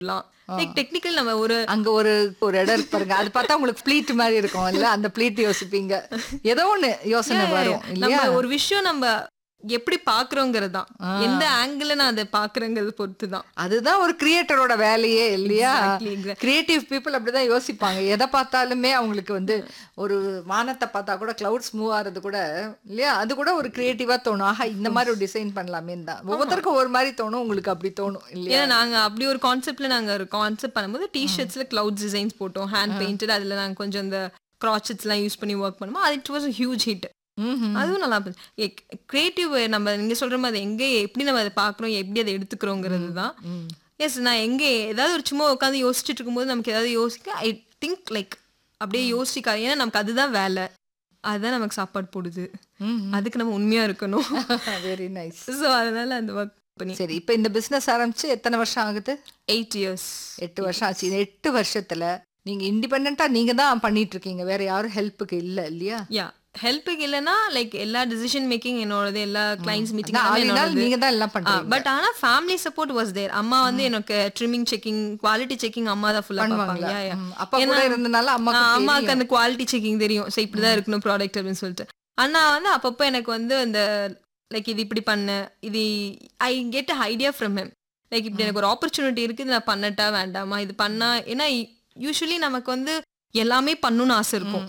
Like technical நம்ம ஒரு அங்க ஒரு ஒரு இடம் இருக்கு பாருங்க அது பார்த்தா உங்களுக்கு ப்ளீட் மாதிரி இருக்கும் இல்ல அந்த ப்ளீட் யோசிப்பீங்க ஏதோ ஒண்ணு யோசனை வரும் நம்ம இல்லையா ஒரு விஷயம் நம்ம எப்படி பாக்குறோங்கிறது தான் எந்த ஆங்கிள் நான் அதை பாக்குறேங்கிறது பொறுத்து தான் அதுதான் ஒரு கிரியேட்டரோட வேலையே இல்லையா Exactly, exactly. கிரியேட்டிவ் பீப்புள் அப்படிதான் யோசிப்பாங்க எதை பார்த்தாலுமே அவங்களுக்கு வந்து ஒரு வானத்தை பார்த்தா கூட கிளவுட்ஸ் மூவ் ஆறது கூட இல்லையா அது கூட ஒரு கிரியேட்டிவா தோணும் ஆஹா இந்த மாதிரி ஒரு டிசைன் பண்ணலாமேன்னு தான் ஒவ்வொருத்தருக்கும் ஒரு மாதிரி தோணும் உங்களுக்கு அப்படி தோணும் இல்லையா ஏன்னா நாங்க அப்படி ஒரு கான்செப்ட்ல நாங்க ஒரு கான்செப்ட் பண்ணும்போது டிஷர்ட்ஸ்ல கிளவுட் டிசைன்ஸ் போட்டோம் ஹேண்ட் பெயிண்டட் அதுல நாங்க கொஞ்சம் இந்த கிராச்செட்ஸ் எல்லாம் யூஸ் பண்ணி ஒர்க் பண்ணுவோம் அது இட் வாஸ் ஹியூஜ் ஹிட் ம்ஹும். அதுவும் நல்லா கிரியேட்டிவ் நம்ம நீங்க சொல்ற மாதிரி எங்க எப்படி நம்ம அதை பாக்குறோம் எப்படி அதை எடுத்துக்கிறோங்கிறது தான் ம். எஸ் நான் எங்க ஏதாவது ஒரு சும்மா உட்காந்து யோசிச்சுட்டு இருக்கும்போது நமக்கு ஏதாவது யோசிக்க ஐ திங்க் லைக் அப்படியே யோசிக்காது ஏன்னா நமக்கு அதுதான் வேலை அதுதான் நமக்கு சாப்பாடு போடுது ம்ஹும். அதுக்கு நம்ம உண்மையா இருக்கணும் வெரி நைஸ் ஸோ அதனால அந்த ஒர்க் பண்ணி சரி இப்போ இந்த பிசினஸ் ஆரம்பிச்சு எத்தனை வருஷம் ஆகுது எயிட் இயர்ஸ் எட்டு வருஷம் ஆச்சு இந்த எட்டு வருஷத்துல நீங்க இண்டிபெண்டா நீங்க தான் பண்ணிட்டு இருக்கீங்க வேற யாரும் ஹெல்ப்புக்கு இல்ல இல்லையா யா ஹெல்ப்புக்கு இல்லைன்னா லைக் எல்லா டிசிஷன் மேக்கிங் என்னோடது எல்லா கிளைண்ட்ஸ் மீட்டிங் அதான் ஆல் இன் ஆல் நீங்க தான் எல்லாம் பண்றீங்க பட் ஆனா ஃபேமிலி சப்போர்ட் வாஸ் தேர் அம்மா வந்து எனக்கு ட்ரிம்மிங் செக்கிங் குவாலிட்டி செக்கிங் அம்மா தான் ஃபுல்லா பார்ப்பாங்க Yeah, yeah. ம், அப்பா கூட இருந்தனால அம்மா ஆ, அம்மாவுக்கு அந்த குவாலிட்டி செக்கிங் தெரியும் ஸோ இப்படிதான் இருக்கணும் ப்ராடக்ட் அப்படின்னு சொல்லிட்டு அண்ணா வந்து அப்பப்போ எனக்கு வந்து அந்த லைக் இது இப்படி பண்ணு இது I get idea from him like இப்படி எனக்கு ஒரு ஆப்பர்ச்சுனிட்டி இருக்கு இது நான் பண்ணட்டா வேண்டாமா இது பண்ணா ஏன்னா யூஸ்வலி நமக்கு வந்து எல்லாமே பண்ணணும்னு ஆசை இருக்கும்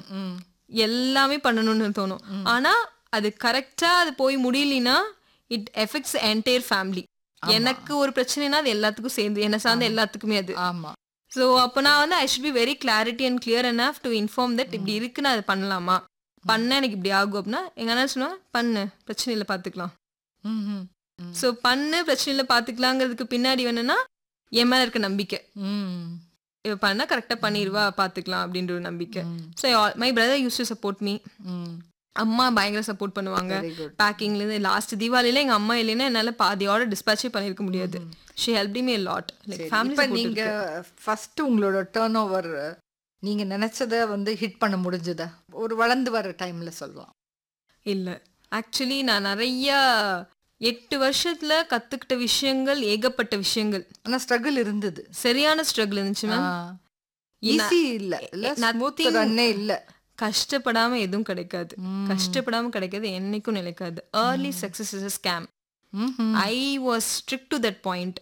எல்லாமே பண்ணணும்னு தோணும் ஆனா அது கரெக்டா அது போய் முடியலனா இட் எஃபெக்ட்ஸ் என்டையர் ஃபேமிலி எனக்கு ஒரு பிரச்சனைனா அது எல்லாத்துக்கும் சேர்ந்து என்ன சார்ந்த எல்லாத்துக்குமே அது ஆமா ஸோ அப்போ நான் வந்து I should be very clarity and clear enough to inform that இப்படி இருக்கு நான் அதை பண்ணலாமா பண்ண எனக்கு இப்படி ஆகும் அப்படின்னா எங்க அண்ணா சொன்னா பண்ணு பிரச்சனை இல்லை பார்த்துக்கலாம் ம், ம், ம். ஸோ பண்ணு பிரச்சனை இல்லை பார்த்துக்கலாங்கிறதுக்கு பின்னாடி வேணும்னா என் மேல இருக்க நம்பிக்கை ம், இவ பண்ணா கரெக்டாக பண்ணிடுவா பார்த்துக்கலாம் அப்படின்ற ஒரு நம்பிக்கை ம், so my brother use to support me ம். அம்மா பயங்கர சப்போர்ட் பண்ணுவாங்க Very good. பேக்கிங்லேருந்து லாஸ்ட் தீபாவளியில எங்க அம்மா இல்லைன்னா என்னால பாதி ஆர்டர் டிஸ்பேச்சே பண்ணியிருக்க முடியாது she help me lot like சரி, ஃபேமிலி இப்ப நீங்க ஃபர்ஸ்ட் உங்களோட டேர்ன் ஓவர் நீங்க நினைச்சத வந்து ஹிட் பண்ண முடிஞ்சதா ஒரு வளர்ந்து வர டைம்ல சொல்லலாம் இல்ல ஆக்சுவலி நான் நிறைய எட்டு வருஷத்துல கத்துக்கிட்ட விஷயங்கள் ஏகப்பட்ட விஷயங்கள் ஆனா ஸ்ட்ரகிள் இருந்தது சரியான ஸ்ட்ரகிள் இருந்துச்சு மேம் ஈஸி இல்ல இல்ல ஸ்மூத் nothing- ரன்னே இல்ல கஷ்டப்படாம எதுவும் கிடைக்காது ம். கஷ்டப்படாம கிடைக்காது என்னைக்கும் நிலைக்காது ஏர்லி சக்சஸ் இஸ் ஸ்கேம் ம்ஹும். I was strict to that point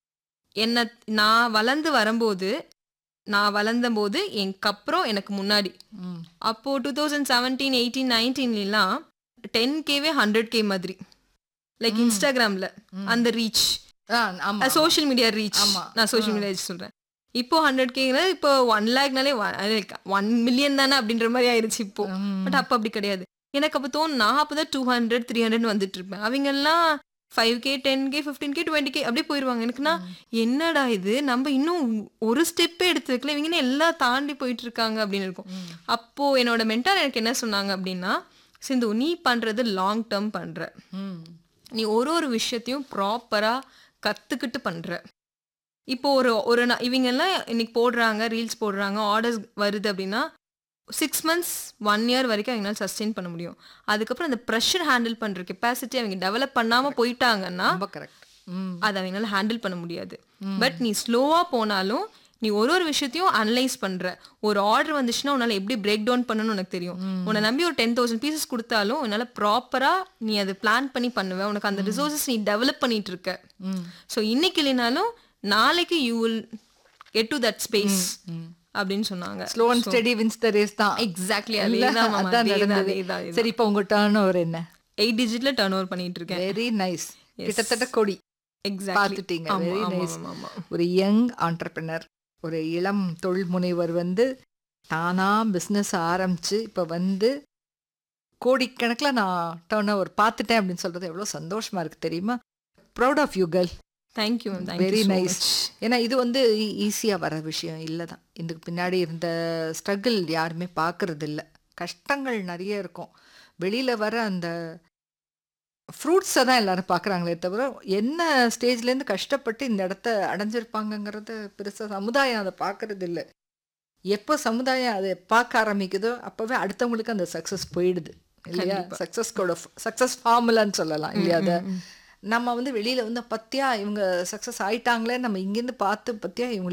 என்ன நான் வளர்ந்து வரும்போது நான் வளர்ந்தபோது எனக்கு அப்புறம் எனக்கு முன்னாடி ம். அப்போ டூ தௌசண்ட் செவன்டீன் எயிட்டீன் நைன்டீன்லாம் டென் கேவே ஹண்ட்ரட் கே மாதிரி லைக் இன்ஸ்டாகிராம்ல அந்த ரீச் ஆ, ஆமா சோஷியல் மீடியா ரீச் ஆமா. நான் சோஷியல் மீடியா சொல்றேன் இப்போ ஹண்ட்ரட் கேங்கிறது இப்போ ஒன் லேக்னாலே ஒன் மில்லியன் தானே அப்படின்ற மாதிரி ஆயிருச்சு இப்போ ம். பட் அப்போ அப்படி கிடையாது எனக்கு அப்போ தோணும் நான் அப்போதான் டூ ஹண்ட்ரட் த்ரீ ஹண்ட்ரட் வந்துட்டு இருப்பேன் அவங்க எல்லாம் five K ten K fifteen K twenty K அப்படியே போயிடுவாங்க எனக்குன்னா என்னடா இது நம்ம இன்னும் ஒரு ஸ்டெப்பே எடுத்து வைக்கல இவங்க என்ன எல்லாம் தாண்டி போயிட்டு இருக்காங்க அப்படின்னு இருக்கும் அப்போ என்னோட மென்டார் எனக்கு என்ன சொன்னாங்க அப்படின்னா சிந்து நீ பண்றது லாங் டேர்ம் பண்ற ம். நீ ஒரு ஒரு விஷயத்தையும் ப்ராப்பரா கத்துக்கிட்டு பண்ற இப்போ ஒரு ஒரு நா- இவங்க எல்லாம் இன்னைக்கு போடுறாங்க ரீல்ஸ் போடுறாங்க ஆர்டர்ஸ் வருது அப்படின்னா சிக்ஸ் மந்த்ஸ் ஒன் இயர் வரைக்கும் அவங்களால சஸ்டெயின் பண்ண முடியும் அதுக்கப்புறம் அந்த ப்ரெஷர் ஹேண்டில் பண்ற கெப்பாசிட்டி அவங்க டெவலப் பண்ணாம போயிட்டாங்கன்னா ரொம்ப கரெக்ட் ம் அதை அவங்களால ஹேண்டில் பண்ண முடியாது பட் நீ ஸ்லோவா போனாலும் நீ ஒரு ஒரு விஷயத்தையும் அனலைஸ் பண்ற ஒரு ஆர்டர் வந்துச்சுன்னா உன்னால எப்படி பிரேக் டவுன் பண்ணணும்னு உனக்கு தெரியும் உன்னை நம்பி ஒரு டென் தௌசண்ட் பீசஸ் கொடுத்தாலும் உன்னால ப்ராப்பரா நீ அதை பிளான் பண்ணி பண்ணுவ உனக்கு அந்த ரிசோர்சஸ் நீ டெவலப் பண்ணிட்டு இருக்க ம். ஸோ இன்னைக்கு இல்லைனாலும் நாளைக்கு you will get to that space அப்படின்னு சொன்னாங்க slow and steady wins the race தான் எக்ஸாக்ட்லி இல்ல, அதேதான் மாமா, அதான் அதேதான், நடந்தது. அதேதான், அதேதான். சரி இப்போ உங்க டேர்ன் ஓவர் என்ன எயிட் டிஜிட்ல டர்ன் ஓவர் பண்ணிட்டு இருக்கேன் வெரி நைஸ் கிட்டத்தட்ட கொடி எக்ஸாக்ட்லி பார்த்துட்டீங்க ஆமா வெரி ஆமா நைஸ் ஆமா ஆமா ஒரு யங் ஆண்டர்பிரினர் ஒரு இளம் தொழில் முனைவர் வந்து தானா பிஸ்னஸ் ஆரம்பிச்சு இப்போ வந்து கோடிக்கணக்கில் நான் டேர்ன் ஓவர் பார்த்துட்டேன் அப்படின்னு சொல்றது எவ்வளோ சந்தோஷமா இருக்கு தெரியுமா proud of you girl thank you ma'am thank you very so nice much ஏன்னா இது வந்து ஈஸியாக வர விஷயம் இல்லை தான் இதுக்கு பின்னாடி இருந்த ஸ்ட்ரகிள் யாருமே பார்க்கறது இல்ல கஷ்டங்கள் நிறைய இருக்கும் வெளியில் வர அந்த ஃப்ரூட்ஸை தான் எல்லாரும் பார்க்குறாங்களே தவிர என்ன ஸ்டேஜ்லேருந்து கஷ்டப்பட்டு இந்த இடத்த அடைஞ்சிருப்பாங்கங்கிறது பெருசாக சமுதாயம் அதை பார்க்கறது இல்லை எப்போ சமுதாயம் அதை பார்க்க ஆரம்பிக்குதோ அப்போவே அடுத்தவங்களுக்கு அந்த சக்ஸஸ் போயிடுது இல்லையா கண்டிப்பா. சக்ஸஸ்கோட சக்ஸஸ் ஃபார்முலான்னு சொல்லலாம் இல்லையா அதை நம்ம வந்து வெளியில வந்து பத்தியா இவங்க சக்ஸஸ் ஆயிட்டாங்களே நம்ம இங்கேருந்து பார்த்து பத்தியா இவங்க